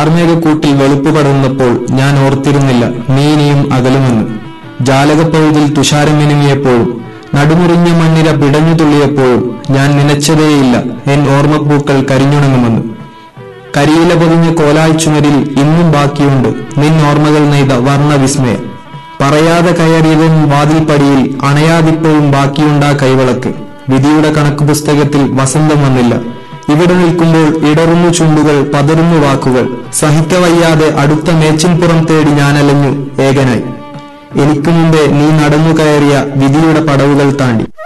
കാർമേഘക്കൂട്ടിൽ വെളുപ്പ് പടർന്നപ്പോൾ ഞാൻ ഓർത്തിരുന്നില്ല നീ ഇനിയും അകലുമെന്ന് ജാലകപ്പഴുതിൽ തുഷാരം മിനുങ്ങിയപ്പോഴും നടുമുറിഞ്ഞ മണ്ണിര പിടഞ്ഞു തുള്ളിയപ്പോഴും ഞാൻ നനച്ചതേയില്ല എൻ ഓർമ്മപ്പൂക്കൾ കരിഞ്ഞുണങ്ങുമെന്ന് കരിയില പൊതിഞ്ഞ കോലായി ചുമരിൽ ഇന്നും ബാക്കിയുണ്ട് നിൻ ഓർമ്മകൾ നെയ്ത വർണ്ണവിസ്മയം പറയാതെ കയറിയവൻ വാതിൽപ്പടിയിൽ അണയാതിപ്പോഴും ബാക്കിയുണ്ടാ കൈവിളക്ക് വിധിയുടെ കണക്ക് പുസ്തകത്തിൽ വസന്തം വന്നില്ല ഇവിടെ നിൽക്കുമ്പോൾ ഇടറുന്നു ചുണ്ടുകൾ പതറുന്നു വാക്കുകൾ സഹിക്കവയ്യാതെ അടുത്ത മേച്ചിൻപുറം തേടി ഞാനലഞ്ഞു ഏകനായി എനിക്ക് മുമ്പേ നീ നടന്നു കയറിയ വിധിയുടെ പടവുകൾ താണ്ടി